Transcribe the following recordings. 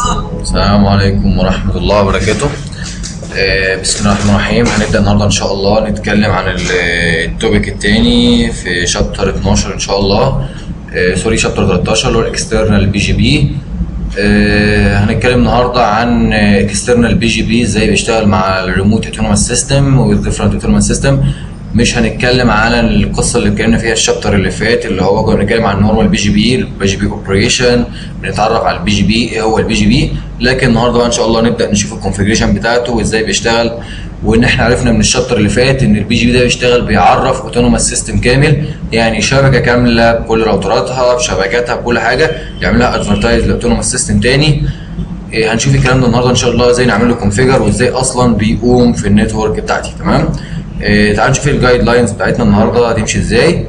السلام عليكم ورحمة الله وبركاته آه، بسم الله الرحمن الرحيم هنبدأ النهاردة إن شاء الله نتكلم عن ال- التوبيك التاني في شابتر 12 إن شاء الله آه، سوري شابتر 13 اللي هو الاكسترنال بي جي بي هنتكلم النهارده عن اكسترنال بي جي بي ازاي بيشتغل مع الريموت اوتونوماس سيستم والديفرنت اوتونوماس سيستم مش هنتكلم على القصه اللي اتكلمنا فيها الشابتر اللي فات اللي هو كنا بنتكلم عن النورمال بي جي بي البي جي بي اوبريشن بنتعرف على البي جي بي ايه هو البي جي بي لكن النهارده بقى ان شاء الله نبدا نشوف الكونفيجريشن بتاعته وازاي بيشتغل وان احنا عرفنا من الشابتر اللي فات ان البي جي بي ده بيشتغل بيعرف اوتونوماس سيستم كامل يعني شبكه كامله بكل راوتراتها بشبكاتها بكل حاجه يعملها ادفرتايز لاوتونوماس سيستم تاني إيه، هنشوف الكلام ده النهارده ان شاء الله ازاي نعمل له كونفيجر وازاي اصلا بيقوم في النتورك بتاعتي تمام إيه، تعال نشوف الجايد لاينز بتاعتنا النهارده هتمشي ازاي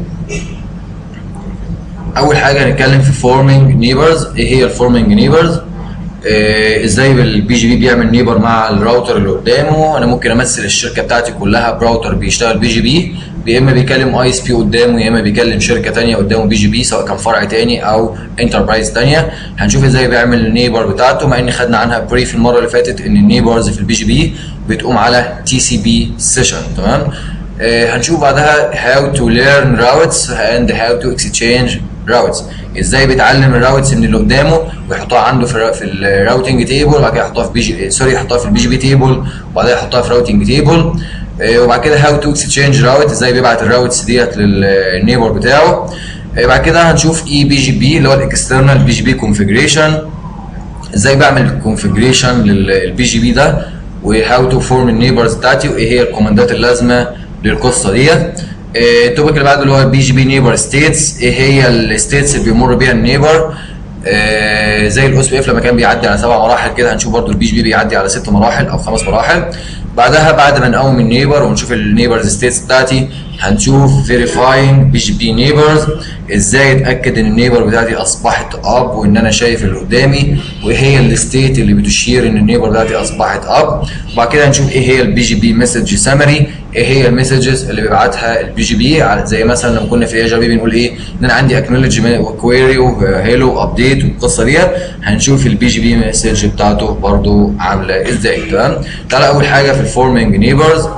اول حاجه هنتكلم في فورمينج نيبرز ايه هي الفورمينج نيبرز آه ازاي البي جي بي بيعمل نيبر مع الراوتر اللي قدامه انا ممكن امثل الشركه بتاعتي كلها براوتر بيشتغل بي جي بي يا اما بيكلم اي اس بي قدامه يا اما بيكلم شركه تانية قدامه بي جي بي سواء كان فرع تاني او انتربرايز تانية هنشوف ازاي بيعمل النيبر بتاعته مع ان خدنا عنها بريف المره اللي فاتت ان النيبرز في البي جي بي بتقوم على تي سي بي سيشن تمام آه، هنشوف بعدها how to learn routes and how to exchange routes ازاي بيتعلم الراوتس من اللي قدامه ويحطها عنده في الرا- في الراوتنج تيبل وبعد كده يحطها في بي جي سوري يحطها في البي جي بي تيبل وبعدها يحطها في راوتنج تيبل آه، وبعد كده how to exchange route ازاي بيبعت الراوتس ديت للنيبر بتاعه آه، بعد كده هنشوف اي بي جي بي اللي هو الاكسترنال بي جي بي كونفيجريشن ازاي بعمل كونفيجريشن للبي جي بي ده وهاو تو فورم النيبرز بتاعتي وايه هي الكوماندات اللازمه للقصه ديت آه، التوبيك اللي بعده اللي هو البي جي بي نيبر ستيتس ايه هي الستيتس اللي بيمر بيها النيبر آه، زي الاوس بي اف لما كان بيعدي على سبع مراحل كده هنشوف برضو البي جي بي بيعدي على ست مراحل او خمس مراحل بعدها بعد ما نقوم النيبر ونشوف النيبرز ستيتس بتاعتي هنشوف فيريفاينج بي جي بي نيبرز ازاي اتاكد ان النيبر بتاعتي اصبحت اب وان انا شايف اللي قدامي وايه هي الستيت اللي بتشير ان النيبر بتاعتي اصبحت اب وبعد كده هنشوف ايه هي البي جي بي مسج سامري ايه هي المسجز اللي بيبعتها البي جي بي زي مثلا لما كنا في اي جي بي بنقول ايه ان انا عندي اكنولج وكويري وهيلو ابديت والقصه ديت هنشوف البي جي بي مسج بتاعته برضو عامله ازاي تمام تعالى اول حاجه في الفورمينج نيبرز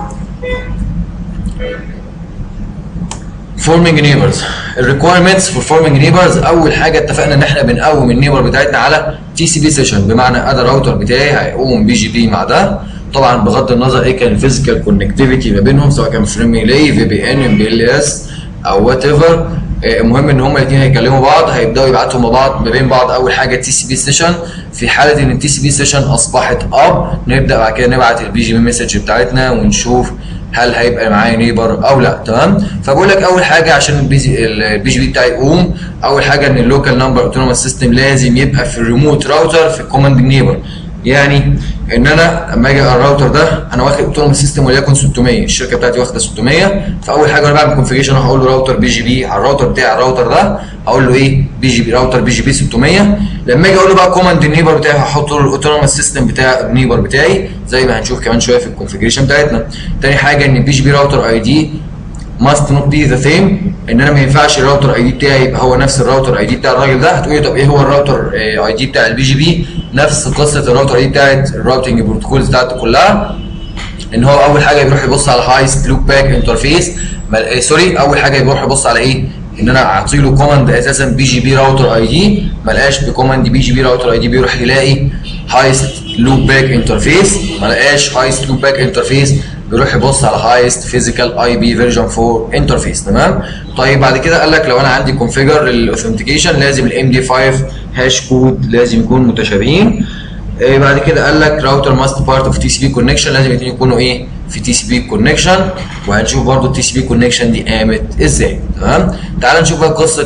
فورمينج نيبرز الريكويرمنتس فور فورمينج نيبرز اول حاجه اتفقنا ان احنا بنقوم النيبر بتاعتنا على تي سي بي سيشن بمعنى انا الراوتر بتاعي هيقوم بي جي بي مع ده طبعا بغض النظر ايه كان الفيزيكال كونكتيفيتي ما بينهم سواء كان فريم ريلي في بي ان ام بي ال اس او وات ايفر المهم ان هما الاثنين هيكلموا بعض هيبداوا يبعتوا مع بعض ما بين بعض اول حاجه تي سي بي سيشن في حاله ان التي سي بي سيشن اصبحت اب نبدا بعد كده نبعت البي جي بي مسج بتاعتنا ونشوف هل هيبقى معايا نيبر او لا تمام فبقول لك اول حاجه عشان البي جي بي بتاعي يقوم اول حاجه ان اللوكال نمبر اوتونوماس سيستم لازم يبقى في الريموت راوتر في الكوماند نيبر يعني ان انا لما اجي على الراوتر ده انا واخد اوتونوماس سيستم وليكن 600 الشركه بتاعتي واخده 600 فاول حاجه انا بعمل كونفيجريشن هقول له راوتر بي جي بي على الراوتر بتاعي الراوتر ده هقول له ايه بي جي بي راوتر بي جي بي 600 لما اجي اقول له بقى كوماند النيبر بتاعي هحط له الاوتونوماس سيستم بتاع النيبر بتاعي زي ما هنشوف كمان شويه في الكونفيجريشن بتاعتنا تاني حاجه ان البي جي بي راوتر اي دي must not be the same ان انا ما ينفعش الراوتر اي دي بتاعي يبقى هو نفس الراوتر اي دي بتاع الراجل ده هتقولي طب ايه هو الراوتر اي دي بتاع البي جي بي نفس قصه الراوتر اي دي بتاعت الراوتنج بروتوكولز بتاعته كلها ان هو اول حاجه بيروح يبص على هايست لوب باك انترفيس سوري اول حاجه بيروح يبص على ايه ان انا اعطي له كوماند اساسا بي جي بي راوتر اي دي ما لقاش بكوماند بي جي بي راوتر اي دي بيروح يلاقي هايست لوب باك انترفيس ما لقاش هايست لوب باك انترفيس بيروح يبص على هايست فيزيكال اي بي فيرجن 4 انترفيس تمام طيب بعد كده قال لك لو انا عندي كونفيجر للاوثنتيكيشن لازم الام دي 5 هاش كود لازم يكون متشابهين آه، بعد كده قال لك راوتر ماست بارت اوف تي سي بي كونكشن لازم الاثنين يكونوا ايه في تي سي بي كونكشن وهنشوف برضو التي سي بي كونكشن دي قامت ازاي تمام تعال نشوف بقى قصه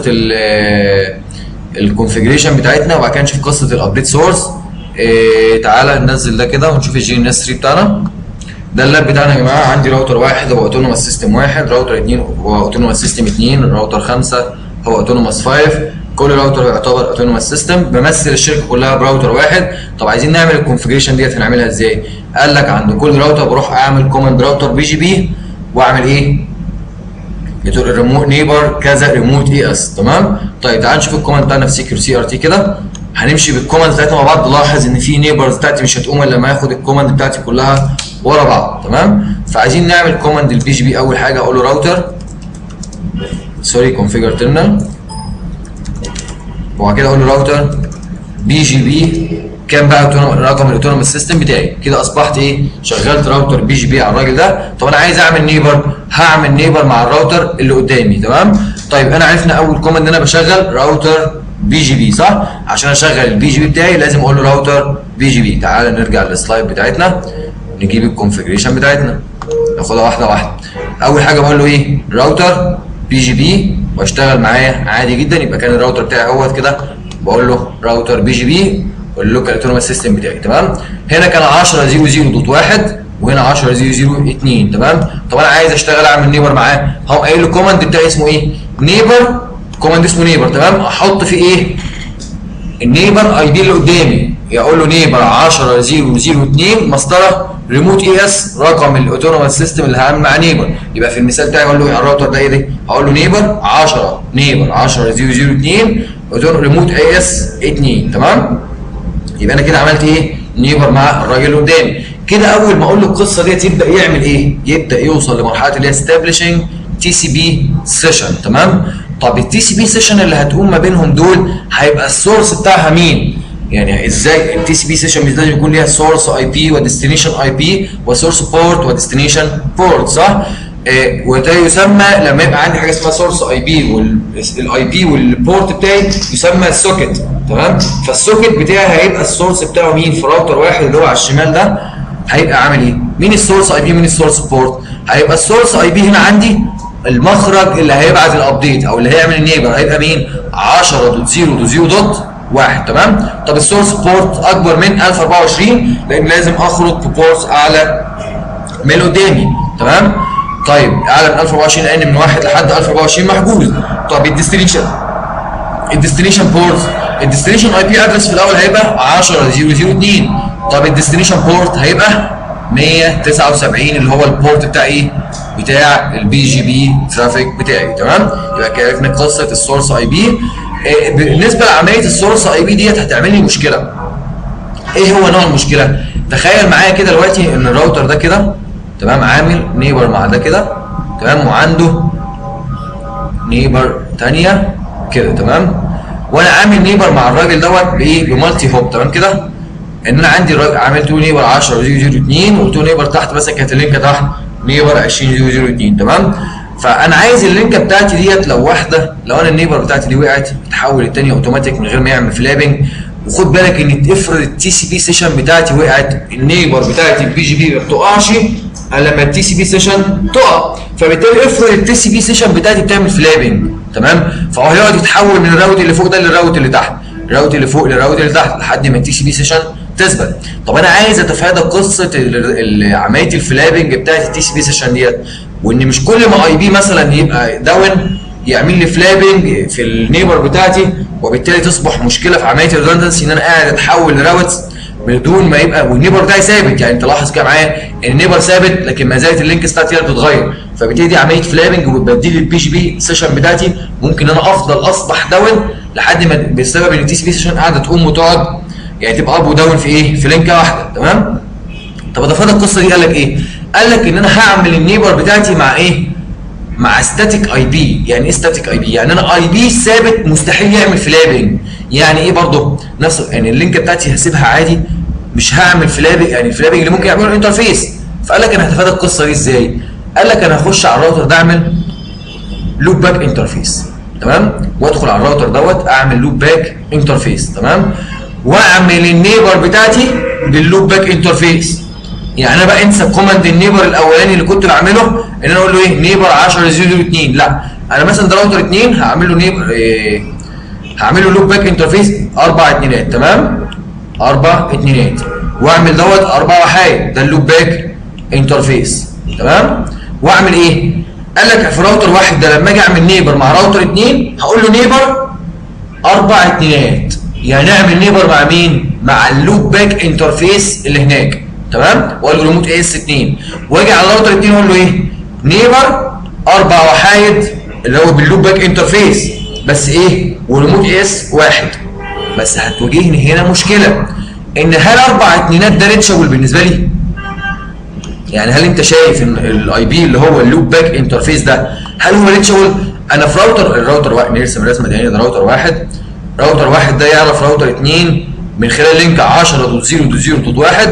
الكونفيجريشن بتاعتنا وبعد كده نشوف قصه الابديت سورس تعالى ننزل ده كده ونشوف الجي ان اس 3 بتاعنا ده اللاب بتاعنا يا جماعه عندي راوتر واحد هو اوتونوماس سيستم واحد راوتر اثنين هو اوتونوماس سيستم اثنين راوتر خمسه هو اوتونوماس 5 كل راوتر يعتبر اوتونوماس سيستم بمثل الشركه كلها براوتر واحد طب عايزين نعمل الكونفجريشن ديت هنعملها ازاي؟ قال لك عند كل راوتر بروح اعمل كوماند راوتر بي جي بي واعمل ايه؟ بتقول الريموت نيبر كذا ريموت اي اس تمام؟ طيب تعال نشوف الكوماند بتاعنا في سيكيور سي ار تي كده هنمشي بالكوماند بتاعتنا مع بعض لاحظ ان في نيبرز بتاعتي مش هتقوم الا لما ياخد الكوماند بتاعتي كلها ورا بعض تمام فعايزين نعمل كوماند البي جي بي اول حاجه اقول له راوتر سوري كونفيجر تيرمينال وبعد كده اقول له راوتر بي جي بي كام بقى autonom- رقم الاوتونوموس سيستم بتاعي كده اصبحت ايه شغلت راوتر بي جي بي على الراجل ده طب انا عايز اعمل نيبر هعمل نيبر مع الراوتر اللي قدامي تمام طيب انا عرفنا اول كوماند ان انا بشغل راوتر بي جي بي صح عشان اشغل البي جي بي بتاعي لازم اقول له راوتر بي جي بي تعال نرجع للسلايد بتاعتنا نجيب الكونفيجريشن بتاعتنا ناخدها واحده واحده اول حاجه بقول له ايه راوتر بي جي بي واشتغل معايا عادي جدا يبقى كان الراوتر بتاعي اهوت كده بقول له راوتر بي جي بي واللوكال اوتونوموس سيستم بتاعي تمام هنا كان 10 0 0 دوت 1 وهنا 10 0 0 2 تمام طب انا عايز اشتغل اعمل نيبر معاه هقوم قايل له كوماند بتاعي اسمه ايه نيبر كوماند اسمه نيبر تمام احط فيه ايه النيبر اي دي اللي قدامي يقول له نيبر 10 0 0 2 مسطره ريموت اي اس رقم الاوتونوموس سيستم اللي هعمل معاه نيبر يبقى في المثال بتاعي اقول له إيه الراوتر ده ايه ده؟ هقول له نيبر 10 نيبر 10 0 0 2 ريموت اي اس 2 تمام يبقى انا كده عملت ايه نيبر مع الراجل اللي قدامي كده اول ما اقول له القصه ديت يبدا يعمل ايه يبدا يوصل لمرحله اللي هي establishing تي سي بي سيشن تمام طب التي سي بي سيشن اللي هتقوم ما بينهم دول هيبقى السورس بتاعها مين يعني ازاي التي سي بي سيشن مش لازم يكون ليها سورس اي بي وديستنيشن اي بي وسورس بورت وديستنيشن بورت صح آه، وده يسمى لما يبقى عندي حاجه اسمها سورس اي بي والاي بي والبورت بتاعي يسمى السوكت تمام فالسوكت بتاعي هيبقى السورس بتاعه مين في راوتر واحد اللي هو على الشمال ده هيبقى عامل ايه مين السورس اي بي مين السورس بورت هيبقى السورس اي بي هنا عندي المخرج اللي هيبعت الابديت او اللي هيعمل النيبر هيبقى مين 10.0.0.1 تمام طب السورس بورت اكبر من 1024 لان لازم اخرج ببورت اعلى من اللي قدامي تمام طيب اعلى من 1024 لان من 1 لحد 1024 محجوز طب الديستنيشن الديستنيشن بورت الديستنيشن اي بي ادرس في الاول هيبقى 10002 طب الديستنيشن بورت هيبقى 179 اللي هو البورت بتاع ايه بتاع البي جي بي ترافيك بتاعي تمام يبقى كده عرفنا قصه السورس اي بي بالنسبه لعمليه السورس اي بي ديت هتعمل لي مشكله ايه هو نوع المشكله تخيل معايا كده دلوقتي ان الراوتر ده كده تمام عامل نيبر مع ده كده تمام وعنده نيبر تانية كده تمام وانا عامل نيبر مع الراجل دوت بايه بمالتي هوب تمام كده ان انا عندي الراجل عامل تو نيبر 10 002 وتو نيبر تحت مثلا كانت اللينكه تحت نيبر 20 002 تمام فانا عايز اللينكه بتاعتي ديت لو واحده لو انا النيبر بتاعتي دي وقعت تتحول الثانيه اوتوماتيك من غير ما يعمل فلابنج وخد بالك ان افرض التي سي بي سيشن بتاعتي وقعت النيبر بتاعتي البي جي بي ما بتقعش الا لما التي سي بي سيشن تقع فبالتالي افرض التي سي بي سيشن بتاعتي بتعمل فلابنج تمام فهو هيقعد يتحول من الراوت اللي فوق ده للراوت اللي تحت الراوت اللي فوق للراوت اللي تحت لحد ما التي سي بي سيشن تثبت طب انا عايز اتفادى قصه ال- ال- عمليه الفلابنج بتاعت التي سي بي سيشن ديت وان مش كل ما اي بي مثلا يبقى داون يعمل لي فلابنج في النيبر بتاعتي وبالتالي تصبح مشكله في عمليه الريدندنسي ان انا قاعد اتحول لراوتس بدون ما يبقى والنيبر بتاعي ثابت يعني انت لاحظ كده معايا ان النيبر ثابت لكن ما زالت اللينكس بتاعتي هي اللي بتتغير فبالتالي دي عمليه فلابنج وبديل البي جي بي سيشن بتاعتي ممكن انا افضل اصبح داون لحد ما بسبب ان التي سي بي سيشن قاعده تقوم وتقعد يعني تبقى اب وداون في ايه؟ في لينكه واحده تمام؟ طب اتفادى القصه دي قال لك ايه؟ قال لك ان انا هعمل النيبر بتاعتي مع ايه؟ مع ستاتيك اي بي يعني ايه ستاتيك اي بي يعني انا اي بي ثابت مستحيل يعمل فلابنج يعني ايه برضه نفس يعني اللينك بتاعتي هسيبها عادي مش هعمل فلابنج يعني الفلابنج اللي ممكن يعمله الانترفيس فقال لك انا هتفادى القصه دي ازاي قال لك انا هخش على الراوتر ده اعمل لوب باك انترفيس تمام وادخل على الراوتر دوت اعمل لوب باك انترفيس تمام واعمل النيبر بتاعتي باللوب باك انترفيس يعني انا بقى انسى كوماند النيبر الاولاني اللي كنت بعمله ان انا اقول له ايه نيبر 10 02 لا انا مثلا ده راوتر 2 هعمل له نيبر إيه هعمل له لوب باك انترفيس اربع اتنينات تمام اربع اتنينات واعمل دوت اربع وحايد ده اللوب باك انترفيس تمام واعمل ايه قال لك في راوتر واحد ده لما اجي اعمل نيبر مع راوتر اتنين هقول له نيبر اربع اتنينات يعني اعمل نيبر مع مين مع اللوب باك انترفيس اللي هناك تمام واقول له ريموت اس 2 واجي على الراوتر 2 اقول له ايه نيبر اربع وحايد اللي هو باللوب باك انترفيس بس ايه وريموت اس واحد بس هتواجهني هنا مشكله ان هل اربع اتنينات ده ريتشابل بالنسبه لي؟ يعني هل انت شايف ان الاي بي اللي هو اللوب باك انترفيس ده هل هو ريتشابل؟ انا في راوتر الراوتر واحد نرسم الرسمه دي ده راوتر واحد راوتر واحد ده يعرف راوتر اثنين من خلال لينك 10.0.0.1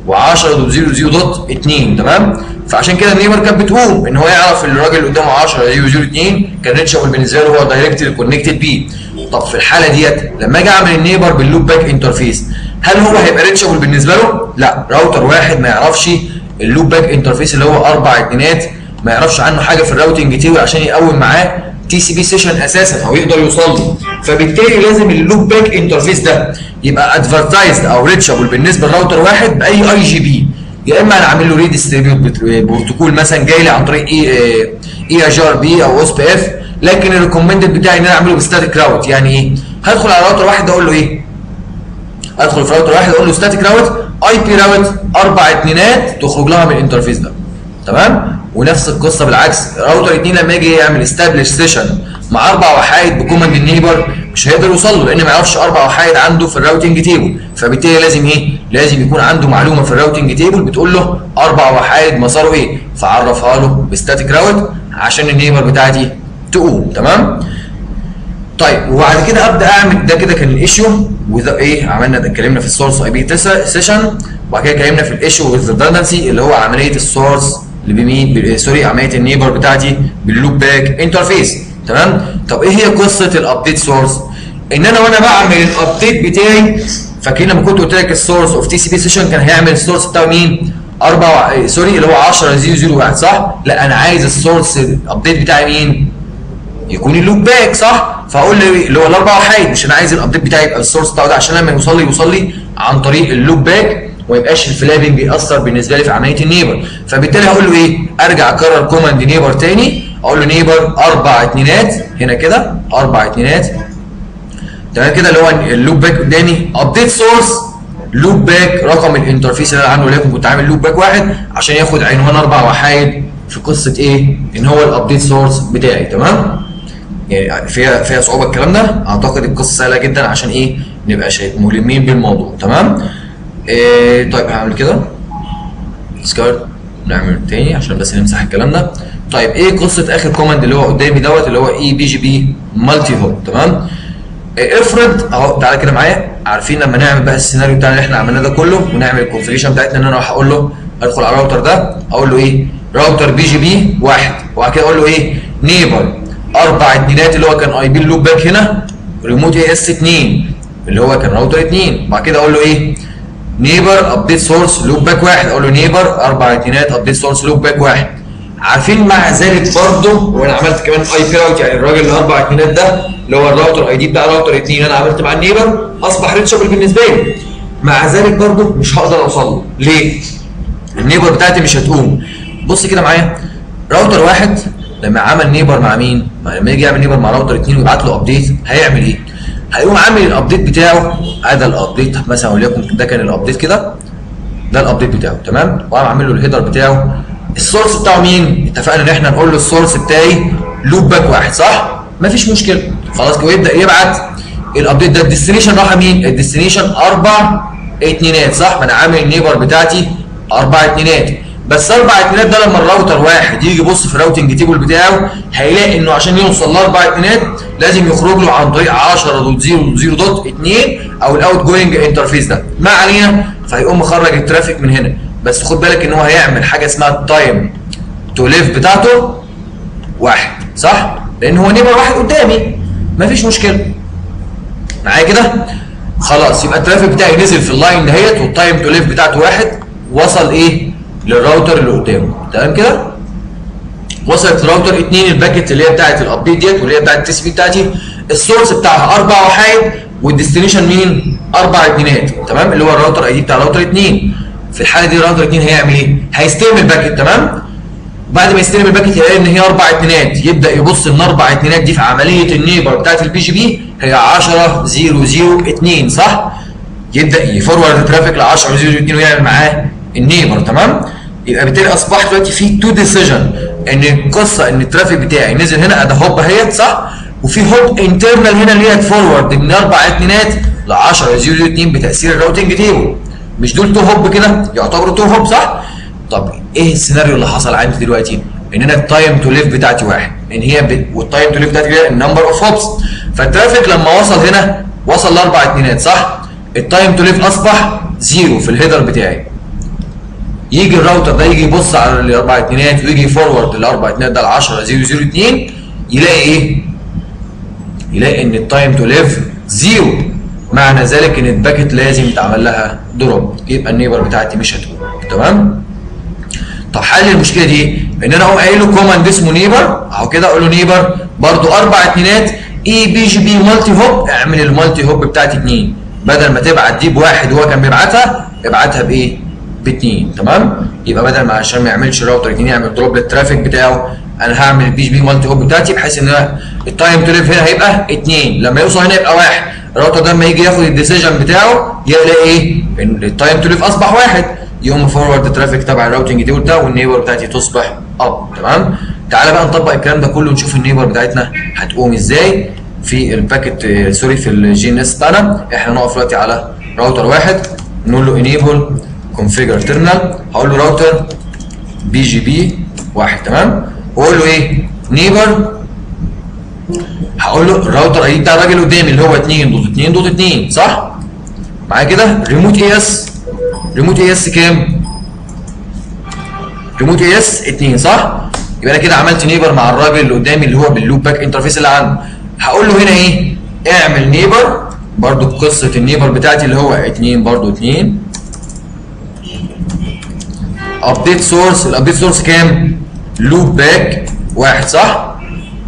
و10.0.0.2 تمام؟ فعشان كده النيبر كانت بتقوم ان هو يعرف ان الراجل اللي قدامه 10.0.0.2 كان ريتشابل بالنسبه له هو دايركتلي كونكتد بيه طب في الحاله ديت لما اجي اعمل النيبر باللوب باك انترفيس هل هو هيبقى ريتشابل بالنسبه له؟ لا راوتر واحد ما يعرفش اللوب باك انترفيس اللي هو اربع اتنينات ما يعرفش عنه حاجه في الراوتنج تيبل عشان يقوم معاه تي سي بي سيشن اساسا او يقدر يوصل له فبالتالي لازم اللوب باك انترفيس ده يبقى ادفرتايزد او ريتشابل بالنسبه لراوتر واحد باي اي جي بي يا اما انا عامل له ريديستريبيوت بروتوكول مثلا جاي لي عن طريق اي اي جي ار بي او اس بي اف لكن الريكومندد بتاعي ان انا اعمله بستاتيك راوت يعني ايه؟ هدخل على راوتر واحد اقول له ايه؟ ادخل في راوتر واحد اقول له ستاتيك راوت اي بي راوت اربع اتنينات تخرج لها من الانترفيس ده تمام ونفس القصه بالعكس راوتر اتنين لما يجي يعمل استابلش سيشن مع اربع وحايد بكوماند النيبر مش هيقدر يوصل له لان ما يعرفش اربع وحايد عنده في الراوتنج تيبل فبالتالي لازم ايه؟ لازم يكون عنده معلومه في الراوتنج تيبل بتقول له اربع وحايد مساره ايه؟ فعرفها له بستاتيك راوت عشان النيبر بتاعتي تقوم تمام؟ طيب وبعد كده ابدا اعمل ده كده كان الايشيو وده ايه عملنا ده اتكلمنا في السورس اي بي سيشن وبعد كده اتكلمنا في الايشيو وذ ريدندنسي اللي هو عمليه السورس اللي بمين سوري عمليه النيبر بتاعتي باللوب باك انترفيس تمام طب ايه هي قصه الابديت سورس ان انا وانا بعمل الابديت بتاعي فاكرين لما كنت قلت لك السورس اوف تي سي بي سيشن كان هيعمل السورس بتاعه مين؟ 4 سوري اللي هو 10 001 صح؟ لا انا عايز السورس الابديت بتاعي مين؟ يكون اللوب باك صح؟ فاقول لي اللي هو الاربع وحيد مش انا عايز الابديت بتاعي يبقى السورس بتاعه ده عشان لما يوصل لي يوصل لي عن طريق اللوب باك وما يبقاش الفلابنج بيأثر بالنسبه لي في عمليه النيبر فبالتالي هقول له ايه؟ ارجع اكرر كوماند نيبر تاني اقول له نيبر اربع اتنينات هنا كده اربع اتنينات تمام كده اللي هو اللوب باك قدامي ابديت سورس لوب باك رقم الانترفيس اللي انا عنده وليكن كنت عامل لوب باك واحد عشان ياخد عنوان اربع وحايد في قصه ايه؟ ان هو الابديت سورس بتاعي تمام؟ يعني فيها فيها صعوبه الكلام ده اعتقد القصه سهله جدا عشان ايه؟ نبقى شايف ملمين بالموضوع تمام؟ إيه طيب هعمل كده سكارت نعمل تاني عشان بس نمسح الكلام ده طيب ايه قصه اخر كوماند اللي هو قدامي دوت اللي هو اي بي جي بي مالتي هوب تمام؟ إيه افرض اهو تعالى كده معايا عارفين لما نعمل بقى السيناريو بتاعنا اللي احنا عملناه ده كله ونعمل الكونفيجريشن بتاعتنا ان انا اروح اقول له ادخل على الراوتر ده اقول له ايه؟ راوتر بي جي بي واحد وبعد كده اقول له ايه؟ نيبر اربع اتنينات اللي هو كان اي بي اللوب باك هنا ريموت اي اس 2 اللي هو كان راوتر 2 بعد كده اقول له ايه؟ نيبر ابديت سورس لوب باك واحد اقول له نيبر اربع اتنينات ابديت سورس لوب باك واحد عارفين مع ذلك برضه وانا عملت كمان اي بي راوت يعني الراجل الاربع اتنينات ده اللي هو الراوتر اي دي بتاع راوتر 2 انا عملت مع النيبر اصبح ريتشابل بالنسبه لي مع ذلك برضه مش هقدر اوصل له ليه؟ النيبر بتاعتي مش هتقوم بص كده معايا راوتر واحد لما عمل نيبر مع مين؟ لما يجي يعمل نيبر مع راوتر 2 ويبعت له ابديت هيعمل ايه؟ هيقوم عامل الابديت بتاعه ادي الابديت مثلا وليكن ده كان الابديت كده ده الابديت بتاعه تمام؟ وقام عامل له الهيدر بتاعه السورس بتاعه مين؟ اتفقنا ان احنا نقول له السورس بتاعي لوب باك واحد صح؟ مفيش مشكله خلاص ويبدا يبعت الابديت ده الديستنيشن راح مين؟ الديستنيشن اربع اتنينات صح؟ ما انا عامل النيبر بتاعتي اربع اتنينات بس اربع اتنينات ده لما الراوتر واحد يجي يبص في الراوتنج تيبل بتاعه هيلاقي انه عشان يوصل لاربع اتنينات لازم يخرج له عن طريق 10.0.0.2 او الاوت جوينج انترفيس ده ما علينا فهيقوم مخرج الترافيك من هنا بس خد بالك ان هو هيعمل حاجه اسمها التايم تو ليف بتاعته واحد صح؟ لان هو نيبر واحد قدامي مفيش مشكله معايا كده؟ خلاص يبقى الترافيك بتاعي نزل في اللاين دهيت والتايم تو ليف بتاعته واحد وصل ايه؟ للراوتر اللي قدامه تمام كده؟ وصلت الراوتر 2 الباكت اللي هي بتاعت الابديت ديت واللي هي بتاعت التي سي بي بتاعتي السورس بتاعها اربع وحايد والديستنيشن مين؟ اربع اتنينات تمام؟ اللي هو الراوتر اي دي بتاع الراوتر 2 في الحاله دي الراوتر 2 هيعمل ايه؟ هيستلم الباكت تمام؟ بعد ما يستلم الباكت يلاقي ان هي اربع اتنينات يبدا يبص ان اربع اتنينات دي في عمليه النيبر بتاعت البي جي بي هي 10 0 0 2 صح؟ يبدا يفورورد الترافيك ل 10 0 2 ويعمل معاه النيبر تمام؟ يبقى بالتالي اصبح دلوقتي في تو ديسيجن ان القصه ان الترافيك بتاعي نزل هنا ادي هوب اهيت صح؟ وفي هوب انترنال هنا اللي هي فورورد من اربع اتنينات ل 10 0 2 بتاثير الراوتنج تيبل مش دول تو هوب كده يعتبروا تو هوب صح؟ طب ايه السيناريو اللي حصل عندي دلوقتي؟ ان انا التايم تو ليف بتاعتي واحد ان هي ب... والتايم تو ليف بتاعتي هي النمبر اوف هوبس فالترافيك لما وصل هنا وصل لاربع اتنينات صح؟ التايم تو ليف اصبح زيرو في الهيدر بتاعي يجي الراوتر ده يجي يبص على الاربع اتنينات ويجي فورورد الاربع اتنينات ده ل 10 0 0 2 يلاقي ايه؟ يلاقي ان التايم تو ليف زيرو معنى ذلك ان الباكت لازم يتعمل لها دروب يبقى النيبر بتاعتي مش هتقوم تمام؟ طب حل المشكله دي ان انا اقوم قايل له كوماند اسمه نيبر اهو كده اقول له نيبر برضو اربع اتنينات اي بي جي بي مالتي هوب اعمل المالتي هوب بتاعتي اتنين بدل ما تبعت دي بواحد وهو كان بيبعتها ابعتها بايه؟ باتنين تمام؟ يبقى بدل ما عشان ما يعملش راوتر اتنين يعمل دروب للترافيك بتاعه انا هعمل البي جي بي مالتي هوب بتاعتي بحيث ان أنا التايم تو ليف هنا هيبقى اتنين لما يوصل هنا يبقى واحد الراوتر ده لما يجي ياخد الديسيجن بتاعه يلاقي ايه؟ ان التايم تو ليف اصبح واحد يقوم فورورد ترافيك تبع الراوتنج تيبل ده والنيبر بتاعتي تصبح اب تمام تعالى بقى نطبق الكلام ده كله ونشوف النيبر بتاعتنا هتقوم ازاي في الباكت آه، سوري في الجي ان اس بتاعنا احنا نقف دلوقتي على راوتر واحد نقول له انيبل كونفيجر تيرمينال هقول له راوتر بي جي بي واحد تمام واقول له ايه نيبر هقول له الراوتر اي بتاع الراجل قدامي اللي هو 2 دوت 2 دوت 2 صح معايا كده ريموت اي اس ريموت اي اس كام ريموت اي اس 2 صح يبقى انا كده عملت نيبر مع الراجل اللي قدامي اللي هو باللوب باك انترفيس اللي عنده هقول له هنا ايه اعمل نيبر برضو بقصه النيبر بتاعتي اللي هو 2 برضو 2 ابديت سورس الابديت سورس كام لوب باك واحد صح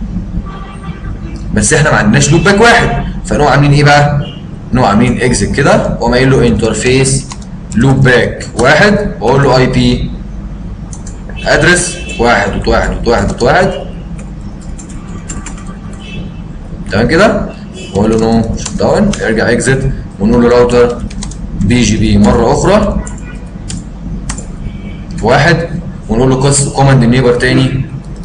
بس احنا ما عندناش لوب باك واحد فنقوم عاملين ايه بقى نقوم عاملين اكزit كده واقوم قايل له انترفيس لوب باك واحد واقول له اي بي ادرس واحد دوت واحد دوت واحد دوت واحد تمام كده واقول له نو شوت داون ارجع اكزit ونقول له راوتر بي جي بي مره اخرى واحد ونقول له قص كوماند نيبر تاني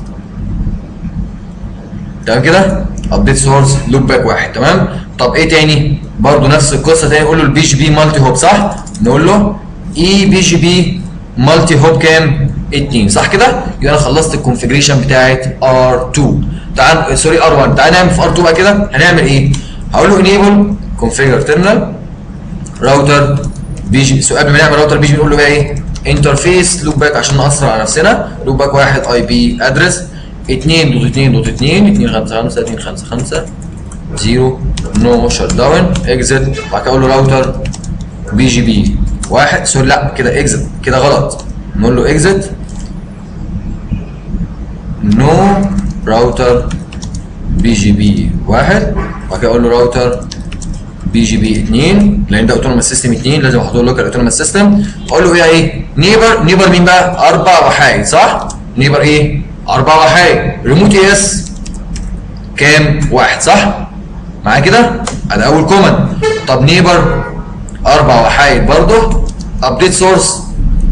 تمام كده ابديت سورس لوب باك واحد تمام طب ايه تاني برضو نفس القصه تاني نقول له البي جي بي مالتي هوب صح نقول له اي بي جي بي مالتي هوب كام 2 صح كده يبقى انا خلصت الكونفيجريشن بتاعت ار2 تعال سوري ار1 تعال نعمل في ار2 بقى كده هنعمل ايه هقول له انيبل كونفيجر تيرمينال راوتر بي جي سو قبل ما نعمل راوتر بي جي نقول له بقى ايه انترفيس لوب باك عشان نأثر على نفسنا لوب باك واحد اي بي ادرس 2 دوت 2 دوت 2 2 5 5 2 5 5 0 نو شت داون اكزت وبعد كده اقول له راوتر بي جي بي واحد سوري لا كده اكزت كده غلط نقول له اكزت نو راوتر بي جي بي واحد وبعد كده اقول له راوتر بي جي بي 2 لان ده اوتونوماس سيستم 2 لازم احط له لوكال اوتونوماس سيستم اقول له ايه ايه نيبر نيبر مين بقى اربع وحايد صح نيبر ايه اربع وحايد ريموت اي اس كام واحد صح معايا كده ادي اول كوماند طب نيبر اربع وحايد برضه ابديت سورس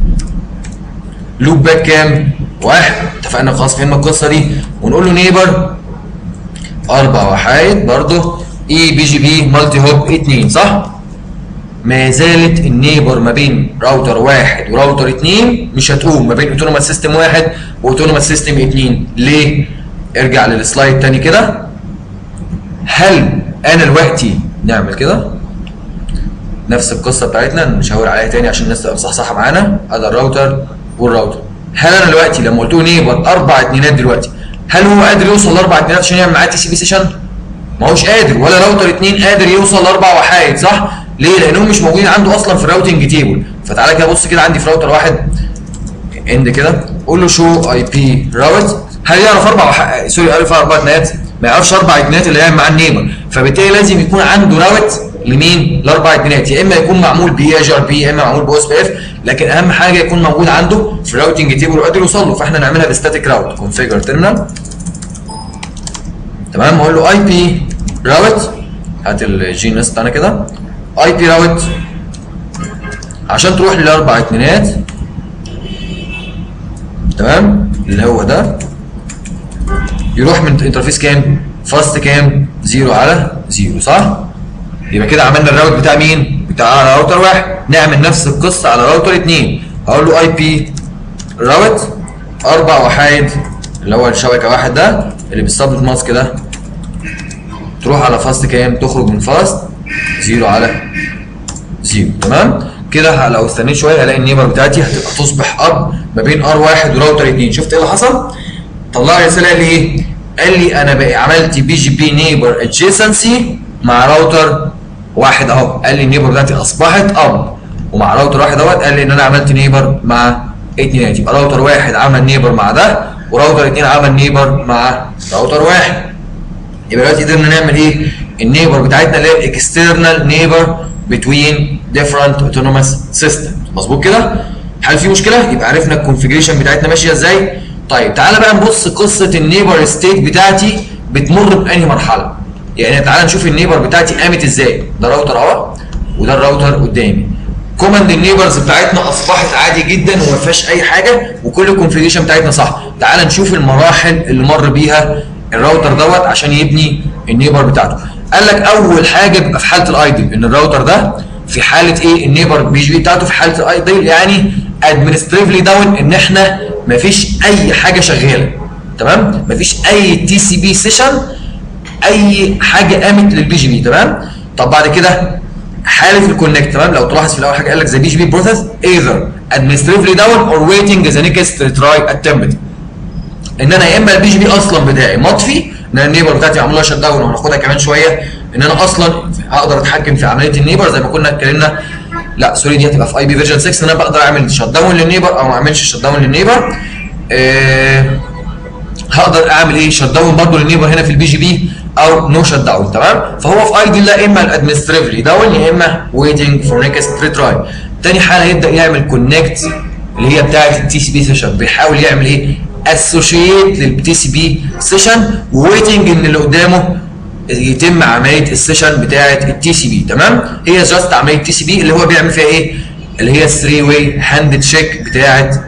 لوب باك كام واحد اتفقنا خلاص فهمنا القصه دي ونقول له نيبر اربع وحايد برضه اي بي جي بي مالتي هوب 2 صح ما زالت النيبر ما بين راوتر واحد وراوتر اتنين مش هتقوم ما بين اوتونوماس سيستم واحد واوتونوماس سيستم اتنين ليه؟ ارجع للسلايد تاني كده هل انا دلوقتي نعمل كده نفس القصه بتاعتنا مش هقول عليها تاني عشان الناس تبقى مصحصحه معانا هذا الراوتر والراوتر هل انا دلوقتي لما قلت له نيبر اربع اتنينات دلوقتي هل هو قادر يوصل لاربع اتنينات عشان يعمل معاه تي سي بي سيشن؟ ما هوش قادر ولا راوتر اتنين قادر يوصل لاربع وحايد صح؟ ليه؟ لانهم مش موجودين عنده اصلا في الراوتنج تيبل فتعالى كده بص كده عندي في راوتر واحد اند كده قول له شو اي بي راوت هل يعرف اربع وح... سوري يعرف اربع اتنينات؟ ما يعرفش اربع اتنينات اللي هيعمل معاه النيبر فبالتالي لازم يكون عنده راوت لمين؟ لاربع اتنينات يا اما يكون معمول بي اي ار بي يا اما معمول باو اس بي اف لكن اهم حاجه يكون موجود عنده في الراوتنج تيبل وقادر يوصل له فاحنا نعملها بستاتيك راوت كونفيجر تيرمينال تمام اقول له اي بي راوت هات الجي ان اس بتاعنا كده اي بي راوت عشان تروح للاربع اتنينات تمام اللي هو ده يروح من انترفيس كام؟ فاست كام؟ زيرو على زيرو صح؟ يبقى كده عملنا الراوت بتاع مين بتاع راوتر واحد نعمل نفس القصه على راوتر اثنين هقول له اي بي راوت اربع وحايد اللي هو الشبكه واحد ده اللي بالسبلت ماسك ده تروح على فاست كام تخرج من فاست زيرو على زيرو تمام كده لو استنيت شويه هلاقي النيبر بتاعتي هتبقى تصبح اب ما بين ار واحد وراوتر اثنين شفت ايه اللي حصل؟ طلع لي رساله قال لي ايه؟ قال لي انا بقى عملت بي جي بي نيبر ادجيسنسي مع راوتر واحد اهو قال لي النيبر بتاعتي اصبحت اب ومع راوتر واحد اهوت قال لي ان انا عملت نيبر مع اتنين يبقى راوتر واحد عمل نيبر مع ده وراوتر اتنين عمل نيبر مع راوتر واحد يبقى دلوقتي قدرنا نعمل ايه؟ النيبر بتاعتنا اللي هي الاكسترنال نيبر بتوين ديفرنت اوتونوموس سيستم مظبوط كده؟ هل في مشكله؟ يبقى عرفنا الكونفجريشن بتاعتنا ماشيه ازاي؟ طيب تعالى بقى نبص قصه النيبر ستيت بتاعتي بتمر بانهي مرحله؟ يعني تعالى نشوف النيبر بتاعتي قامت ازاي؟ ده راوتر اهو وده الراوتر قدامي. كوماند النيبرز بتاعتنا اصبحت عادي جدا وما فيهاش اي حاجه وكل الكونفجريشن بتاعتنا صح. تعالى نشوف المراحل اللي مر بيها الراوتر دوت عشان يبني النيبر بتاعته. قال لك اول حاجه بيبقى في حاله الايدل ان الراوتر ده في حاله ايه النيبر بي جي بي بتاعته في حاله الايدل يعني ادمنستريفلي داون ان احنا مفيش اي حاجه شغاله تمام مفيش اي تي سي بي سيشن اي حاجه قامت للبي جي بي تمام طب بعد كده حاله الكونكت تمام لو تلاحظ في الاول حاجه قال لك زي بي جي بي بروسيس ايذر administratively down or waiting the next retry attempt ان انا يا اما البي جي بي اصلا بتاعي مطفي ان انا النيبر بتاعتي معمول لها شت داون وهناخدها كمان شويه ان انا اصلا هقدر اتحكم في عمليه النيبر زي ما كنا اتكلمنا لا سوري دي هتبقى في اي بي فيرجن 6 ان انا بقدر اعمل شت داون للنيبر او ما اعملش شت داون للنيبر آه هقدر اعمل ايه شت داون برضه للنيبر هنا في البي جي بي او نو شت داون تمام فهو في اي دي لا اما الادمنستريفلي داون يا اما ويتنج فور نيكست ريتراي تاني حاله يبدا يعمل كونكت اللي هي بتاعه التي سي بي سيشن بيحاول يعمل ايه اسوشيت للتي سي بي سيشن وويتنج ان اللي قدامه يتم عمليه السيشن بتاعه التي سي بي تمام هي جاست عمليه تي سي بي اللي هو بيعمل فيها ايه اللي هي 3 واي هاند تشيك بتاعه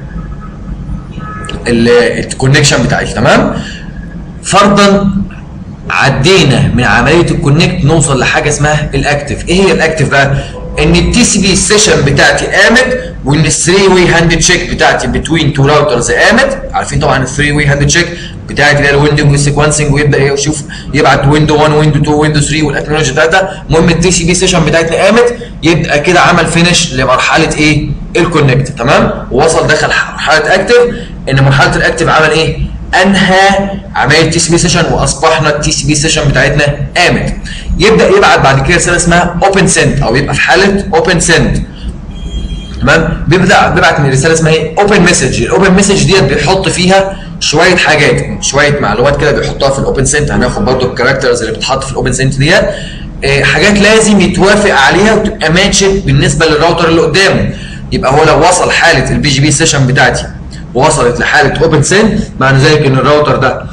الكونكشن بتاعتي تمام فرضا عدينا من عمليه الكونكت نوصل لحاجه اسمها الاكتف ايه هي الاكتف بقى ان التي سي بي سيشن بتاعتي قامت وان الثري واي هاند تشيك بتاعتي بتوين تو راوترز قامت عارفين طبعا الثري واي هاند تشيك بتاعتي اللي هي الويندو والسيكونسنج ويبدا يشوف يبعت ويندو 1 ويندو 2 ويندو 3 والاكنولوجي بتاعتها المهم التي سي بي سيشن بتاعتنا قامت يبقى كده عمل فينش لمرحله ايه الكونكت تمام ووصل دخل مرحله اكتف ان مرحله الاكتف عمل ايه انهى عمليه تي سي بي سيشن واصبحنا التي سي بي سيشن بتاعتنا قامت يبدا يبعت بعد كده رساله اسمها اوبن سند او يبقى في حاله اوبن سند تمام بيبدا بيبعت من رساله اسمها ايه اوبن مسج الاوبن مسج ديت بيحط فيها شويه حاجات شويه معلومات كده بيحطها في الاوبن سنت هناخد برضو الكاركترز اللي بتتحط في الاوبن سنت ديت إيه حاجات لازم يتوافق عليها وتبقى ماتشد بالنسبه للراوتر اللي قدامه يبقى هو لو وصل حاله البي جي بي سيشن بتاعتي وصلت لحاله اوبن سنت معنى ذلك ان الراوتر ده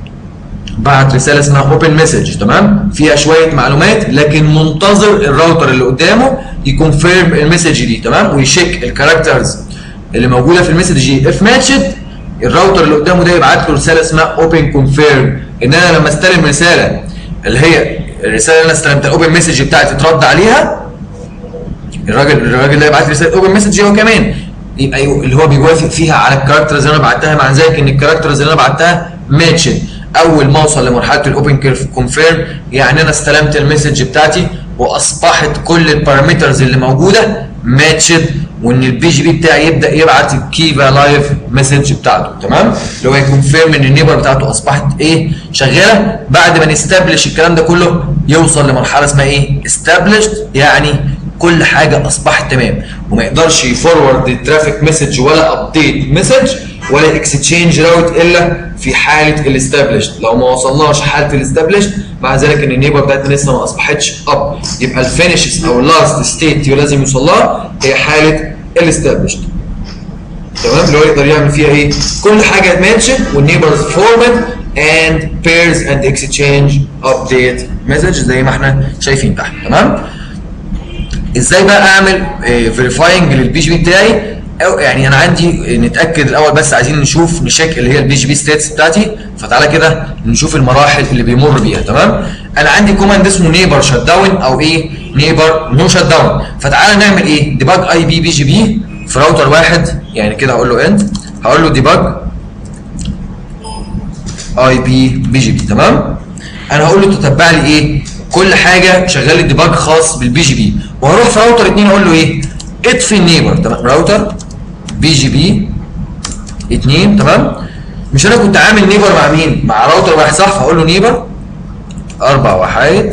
بعت رساله اسمها اوبن مسج تمام فيها شويه معلومات لكن منتظر الراوتر اللي قدامه يكونفيرم المسج دي تمام ويشيك الكاركترز اللي موجوده في المسج دي اف ماتشد الراوتر اللي قدامه ده يبعت له رساله اسمها اوبن كونفيرم ان انا لما استلم رساله اللي هي الرساله اللي انا استلمتها الاوبن مسج بتاعتي ترد عليها الراجل الراجل ده يبعت لي رساله اوبن مسج هو كمان يبقى اللي هو بيوافق فيها على الكاركترز اللي انا بعتها مع ذلك ان الكاركترز اللي انا بعتها ماتشد اول ما اوصل لمرحله الاوبن كونفيرم يعني انا استلمت المسج بتاعتي واصبحت كل البارامترز اللي موجوده ماتشد وان البي جي بي بتاعي يبدا يبعت الكيفا لايف مسج بتاعته تمام اللي هو يكونفيرم ان النيبر بتاعته اصبحت ايه شغاله بعد ما نستبلش الكلام ده كله يوصل لمرحله اسمها ايه استابلشد يعني كل حاجه اصبحت تمام وما يقدرش يفورورد ترافيك مسج ولا ابديت مسج ولا اكستشينج راوت الا في حاله الاستابلشد لو ما وصلناش حاله الاستابلشد مع ذلك ان النيبر بتاعتنا لسه ما اصبحتش اب يبقى الفينشز او اللاست ستيت لازم يوصل لها هي حاله الاستابلشد تمام اللي هو يقدر يعمل فيها ايه كل حاجه ماتشد والنيبرز فورمد and pairs and exchange update message زي ما احنا شايفين تحت تمام ازاي بقى اعمل فيريفاينج للبي جي بي بتاعي أو يعني انا عندي نتاكد الاول بس عايزين نشوف نشيك اللي هي البي جي بي ستيتس بتاعتي فتعالى كده نشوف المراحل اللي بيمر بيها تمام انا عندي كوماند اسمه نيبر شت داون او ايه نيبر نو شت داون فتعالى نعمل ايه ديباج اي بي بي جي بي في راوتر واحد يعني كده هقول له اند هقول له ديباج اي بي بي جي بي تمام انا هقول له تتبع لي ايه كل حاجه شغال الديباج خاص بالبي جي بي وهروح في راوتر 2 اقول له ايه اطفي النيبر تمام راوتر بي جي بي 2 تمام مش انا كنت عامل نيبر مع مين مع راوتر واحد صح فاقول له نيبر اربع وحايد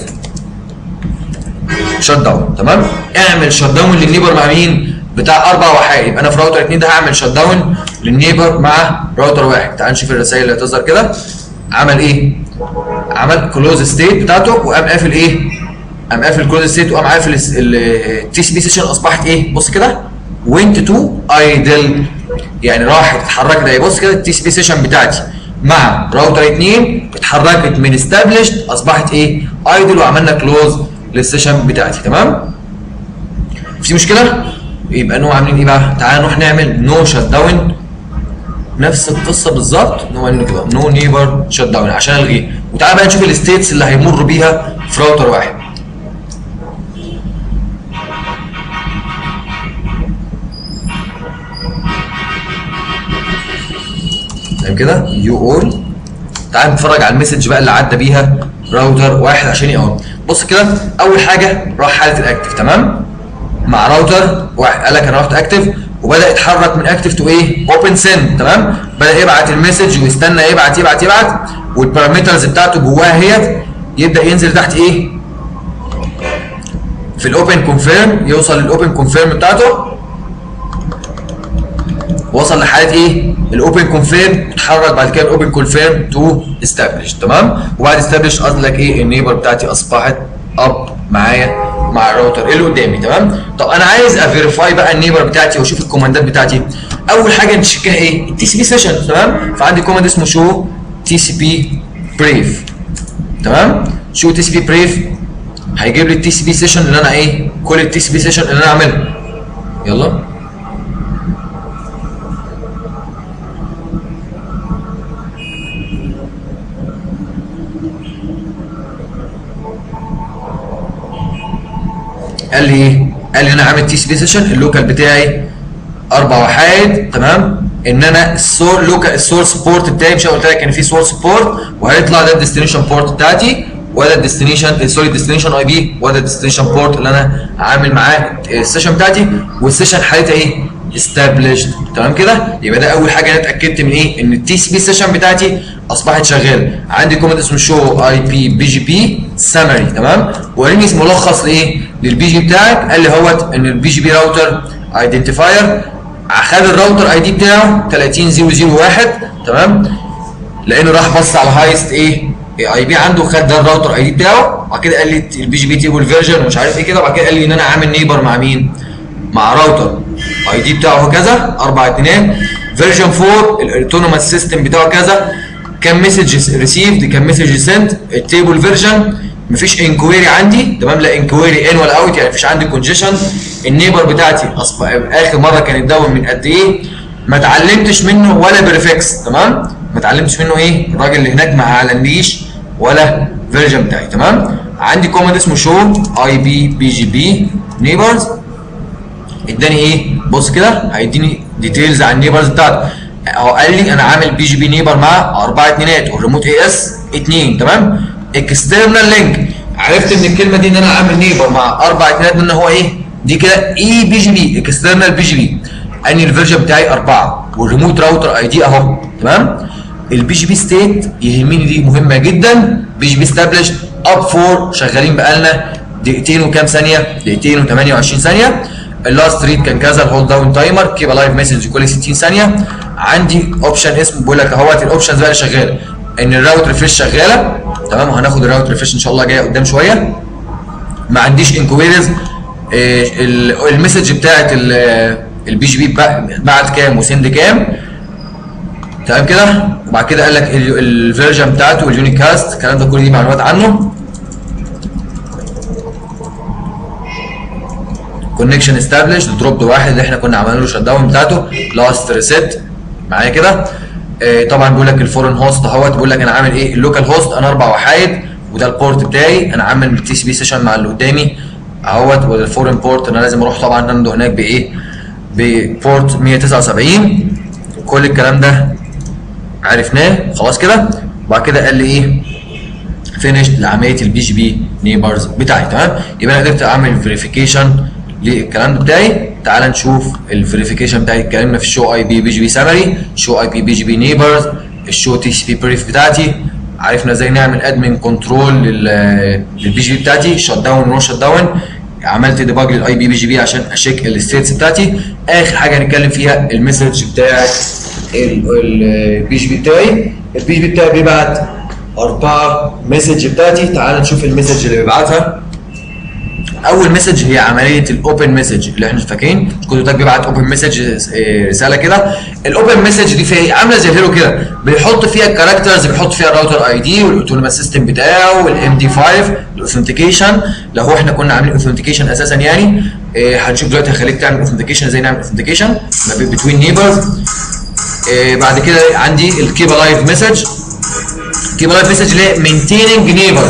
شت داون تمام اعمل شت داون للنيبر مع مين بتاع اربع وحايد يبقى انا في راوتر 2 ده هعمل شت داون للنيبر مع راوتر واحد تعال نشوف الرسائل اللي هتظهر كده عمل ايه عمل كلوز ستيت بتاعته وقام قافل ايه قام قافل كلوز ستيت وقام قافل التي سي بي سيشن اصبحت ايه بص كده وينت تو ايدل يعني راحت اتحركت اهي بص كده التي سي بي سيشن بتاعتي مع راوتر 2 اتحركت من استابلشد اصبحت ايه ايدل وعملنا كلوز للسيشن بتاعتي تمام في مشكله يبقى نو عاملين ايه بقى تعال نروح نعمل نو شت داون نفس القصه بالظبط نعمل كده نو نيبر شت داون عشان الغيه وتعال بقى نشوف الستيتس اللي هيمر بيها في راوتر واحد تمام كده يو اول تعال نتفرج على المسج بقى اللي عدى بيها راوتر واحد عشان يقول بص كده اول حاجه راح حاله الاكتف تمام مع راوتر واحد قال لك انا رحت اكتف وبدا يتحرك من اكتف تو ايه اوبن سند تمام بدا يبعت المسج ويستنى يبعت يبعت يبعت والبارامترز بتاعته جواها هي يبدا ينزل تحت ايه في الاوبن كونفيرم يوصل للاوبن كونفيرم بتاعته وصل لحاله ايه الاوبن كونفيرم اتحرك بعد كده الاوبن كونفيرم تو استابلش تمام وبعد استابلش قصد لك ايه النيبر بتاعتي اصبحت اب معايا مع الراوتر اللي قدامي تمام طب انا عايز افيريفاي بقى النيبر بتاعتي واشوف الكوماندات بتاعتي اول حاجه نشيكها ايه التي سي بي سيشن تمام فعندي كوماند اسمه شو تي سي بي بريف تمام شو تي سي بي بريف هيجيب لي التي سي بي سيشن اللي انا ايه كل التي سي بي سيشن اللي انا اعملها يلا قال لي ايه؟ قال لي انا عامل تي سي بي سيشن اللوكال بتاعي اربع وحايد تمام ان انا السور لوكال السورس بورت بتاعي مش قلت لك ان في سورس بورت وهيطلع ده الديستنيشن بورت بتاعتي وده الديستنيشن سوري الديستنيشن اي بي وده الديستنيشن بورت اللي انا عامل معاه السيشن بتاعتي والسيشن حالتها ايه؟ استابلشد تمام كده يبقى ده اول حاجه انا اتاكدت من ايه ان التي سي بي سيشن بتاعتي اصبحت شغاله عندي كومنت اسمه شو اي بي بي جي بي سمري تمام وقال لي ملخص لايه للبي جي بتاعك قال لي هوت ان البي جي بي راوتر ايدنتيفاير خد الراوتر اي دي بتاعه 30001 تمام لانه راح بص على هايست ايه اي بي عنده خد ده الراوتر اي دي بتاعه وبعد كده قال لي البي جي بي تيبل فيرجن ومش عارف ايه كده وبعد كده قال لي ان انا عامل نيبر مع مين مع راوتر اي دي بتاعه كذا اربع اتنين فيرجن 4 الاوتونوماس سيستم بتاعه كذا كام مسج ريسيفد كام مسج سنت التيبل فيرجن مفيش انكويري عندي تمام لا انكويري ان ولا اوت يعني مفيش عندي كونجيشن النيبر بتاعتي اصبح اخر مره كان اتدون من قد ايه ما اتعلمتش منه ولا بريفكس تمام ما اتعلمتش منه ايه الراجل اللي هناك ما اعلنليش ولا فيرجن بتاعي تمام عندي كوماند اسمه شو اي بي بي جي بي نيبرز اداني ايه بص كده هيديني ديتيلز عن النيبرز بتاعته هو قال لي انا عامل بي جي بي نيبر مع اربع اتنينات والريموت اي اس اتنين تمام اكسترنال لينك عرفت من الكلمه دي ان انا عامل نيبر مع اربع اتنينات ان هو ايه دي كده اي بي جي بي اكسترنال بي جي بي اني الفيرجن بتاعي اربعه والريموت راوتر اي دي اهو تمام البي جي بي ستيت يهمني دي مهمه جدا بي جي بي استابلش اب فور شغالين بقالنا دقيقتين وكام ثانيه دقيقتين و28 ثانيه اللاست ريد كان كذا الهولد داون تايمر كيب لايف مسج كل 60 ثانيه عندي اوبشن اسمه بيقول لك اهوت الاوبشنز بقى اللي شغاله ان الراوت ريفريش شغاله تمام وهناخد الراوت ريفريش ان شاء الله جايه قدام شويه ما عنديش انكويريز المسج بتاعت البي جي بي بعت كام وسند كام تمام كده وبعد كده قال لك الفيرجن بتاعته واليونيكاست الكلام ده كل دي معلومات عنه كونكشن استابلش دروب واحد اللي احنا كنا عملنا له شت داون بتاعته لاست ريسيت معايا كده آه طبعا بيقول لك الفورن هوست اهوت بيقول لك انا عامل ايه اللوكال هوست انا اربع وحايد وده البورت بتاعي انا عامل التي سي بي سيشن مع اللي قدامي اهوت والفورين بورت انا لازم اروح طبعا عنده هناك بايه ببورت 179 كل الكلام ده عرفناه خلاص كده وبعد كده قال لي ايه فينيش لعمليه البي جي بي نيبرز بتاعي تمام يبقى انا قدرت اعمل فيريفيكيشن للكلام بتاعي تعال نشوف الفيريفيكيشن بتاعي اتكلمنا في الشو اي بي بي جي بي سامري شو اي بي بي جي بي نيبرز الشو تي سي بي بريف بتاعتي عرفنا ازاي نعمل ادمن كنترول للبي جي بي بتاعتي شت داون ونو شت داون عملت ديباج للاي بي بي جي بي عشان اشيك الستيتس بتاعتي اخر حاجه هنتكلم فيها المسج بتاعت البي جي بي بتاعي البي جي بي بتاعي بيبعت أربعة مسج بتاعتي تعال نشوف المسج اللي بيبعتها اول مسج هي عمليه الاوبن مسج اللي احنا فاكرين كنت ده بيبعت اوبن مسج رساله كده الاوبن مسج دي فيها عامله زي الهيرو كده بيحط فيها الكاركترز بيحط فيها الراوتر اي دي والاوتونوماس سيستم بتاعه والام دي 5 الاوثنتيكيشن لو هو احنا كنا عاملين اوثنتيكيشن اساسا يعني إيه هنشوف دلوقتي هخليك تعمل اوثنتيكيشن ازاي نعمل اوثنتيكيشن ما بين بتوين نيبرز إيه بعد كده عندي الكيبا لايف مسج كيبا لايف مسج اللي هي مينتيننج نيبر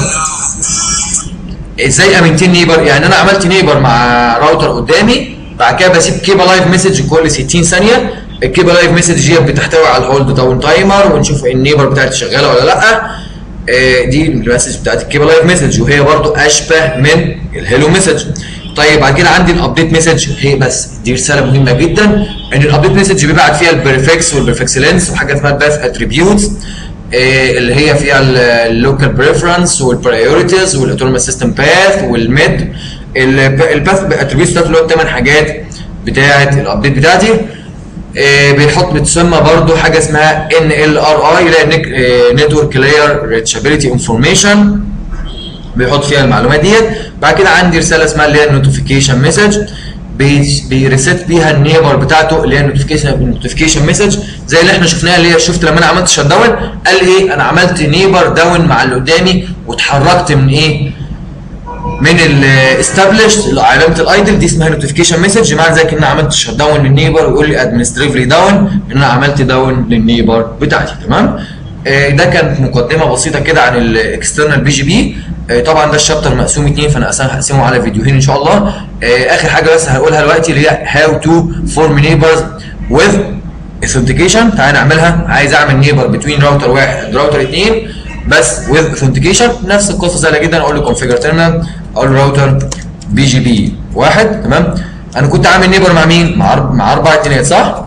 ازاي امنتين نيبر يعني انا عملت نيبر مع راوتر قدامي بعد كده بسيب كيبا لايف مسج كل 60 ثانيه الكيبا لايف مسج دي بتحتوي على الهولد داون تايمر ونشوف النيبر بتاعتي شغاله ولا لا آه دي المسج بتاعت الكيبا لايف مسج وهي برضو اشبه من الهيلو مسج طيب بعد كده عندي الابديت مسج هي بس دي رساله مهمه جدا ان الابديت مسج بيبعت فيها البريفكس والبريفكس لينس وحاجه اسمها الباث اتريبيوتس اللي هي فيها اللوكال بريفرنس والبرايورتيز والاوتونوموس سيستم باث والميد الباث اتريبيوتس بتاعته اللي هو الثمان حاجات بتاعه الابديت بتاعتي بيحط بتسمى برضو حاجه اسمها ان ال ار اي اللي هي نتورك لاير ريتشابيلتي انفورميشن بيحط فيها المعلومات ديت بعد كده عندي رساله اسمها اللي هي النوتيفيكيشن مسج بيريست بيها النيبر بتاعته اللي هي النوتيفيكيشن نوتيفيكيشن مسج زي اللي احنا شفناها اللي هي شفت لما انا عملت شت داون قال ايه انا عملت نيبر داون مع اللي قدامي واتحركت من ايه من الاستابلشد علامه الايدل دي اسمها نوتيفيكيشن مسج معنى ذلك ان انا عملت شت داون للنيبر ويقول لي ادمنستريفلي داون ان انا عملت داون للنيبر بتاعتي تمام آه ده كانت مقدمه بسيطه كده عن الاكسترنال بي جي بي طبعا ده الشابتر مقسوم اتنين فانا هقسمه على فيديوهين ان شاء الله آه اخر حاجه بس هقولها دلوقتي اللي هي هاو تو فورم نيبرز وذ authentication تعالى نعملها عايز اعمل نيبر بتوين راوتر واحد راوتر اثنين بس with authentication نفس القصه سهله جدا اقول له configure terminal اقول له راوتر بي جي بي واحد تمام انا كنت عامل نيبر مع مين؟ مع مع اربع اتنينات صح؟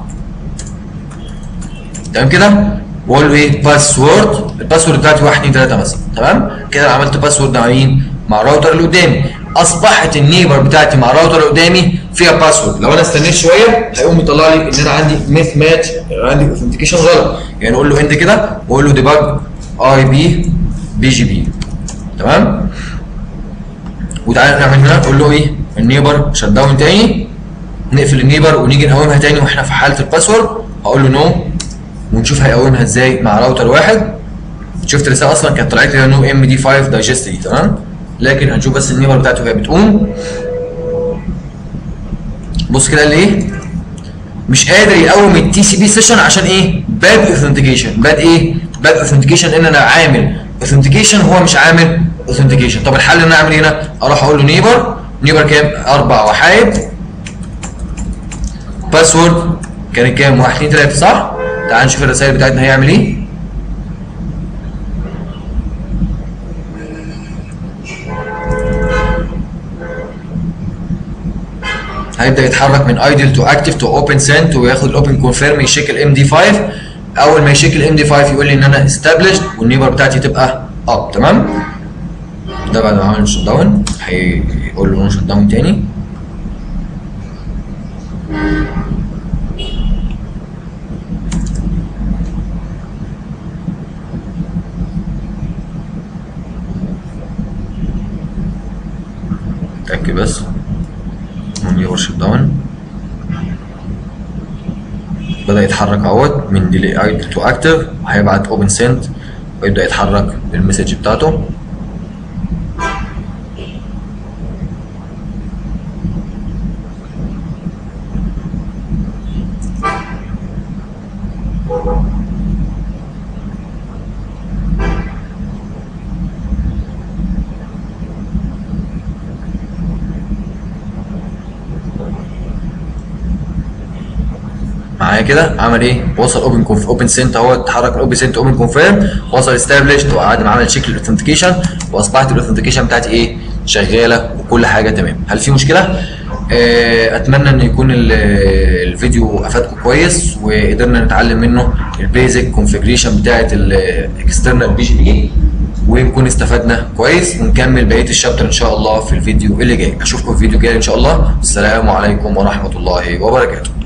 تمام كده؟ واقول له ايه؟ باسورد الباسورد بتاعتي 1 2 3 مثلا تمام؟ كده عملت باسورد مع مين؟ مع الراوتر اللي قدامي اصبحت النيبر بتاعتي مع الراوتر اللي قدامي فيها باسورد لو انا استنيت شويه هيقوم يطلع لي ان انا عندي ميث ماتش عندي اوثنتيكيشن غلط يعني اقول له انت كده واقول له ديباج اي بي بي جي بي تمام وتعالى نعمل هنا اقول له ايه النيبر شت داون تاني نقفل النيبر ونيجي نقومها تاني واحنا في حاله الباسورد هقول له نو ونشوف هيقومها ازاي مع راوتر واحد شفت الرساله اصلا كانت طلعت لي نو ام دي 5 دايجست دي تمام لكن هنشوف بس النيبر بتاعته وهي بتقوم بص كده قال لي ايه مش قادر يقوم التي سي بي سيشن عشان ايه باد اوثنتيكيشن باد ايه باد اوثنتيكيشن ان انا عامل اوثنتيكيشن هو مش عامل اوثنتيكيشن طب الحل ان انا اعمل هنا اروح اقول له نيبر نيبر كام اربع وحايد باسورد كانت كام 1 2 3 صح تعال نشوف الرسائل بتاعتنا هيعمل ايه هيبدا يتحرك من ايدل تو اكتف تو اوبن سنت وياخد الاوبن كونفيرم يشيك الام دي 5 اول ما يشيك الام دي 5 يقول لي ان انا استابلشد والنيبر بتاعتي تبقى اب تمام ده بعد ما عمل شت داون هيقول له شت داون تاني اتاكد بس نيبر شت داون بدا يتحرك اهوت من ديلي ايدل تو اكتف هيبعت اوبن سنت ويبدا يتحرك بالمسج بتاعته معايا كده عمل ايه وصل اوبن كونف اوبن سنت اهو اتحرك الاوبن سنت اوبن كونفيرم وصل استابليشد وقعد معاه عمل تشيك للاوثنتيكيشن واصبحت الاوثنتيكيشن بتاعتي ايه شغاله وكل حاجه تمام هل في مشكله آه، اتمنى ان يكون ال- الفيديو افادكم كويس وقدرنا نتعلم منه البيزك كونفيجريشن بتاعه الاكسترنال بي جي بي ونكون استفدنا كويس ونكمل بقيه الشابتر ان شاء الله في الفيديو اللي جاي اشوفكم في الفيديو الجاي ان شاء الله السلام عليكم ورحمه الله وبركاته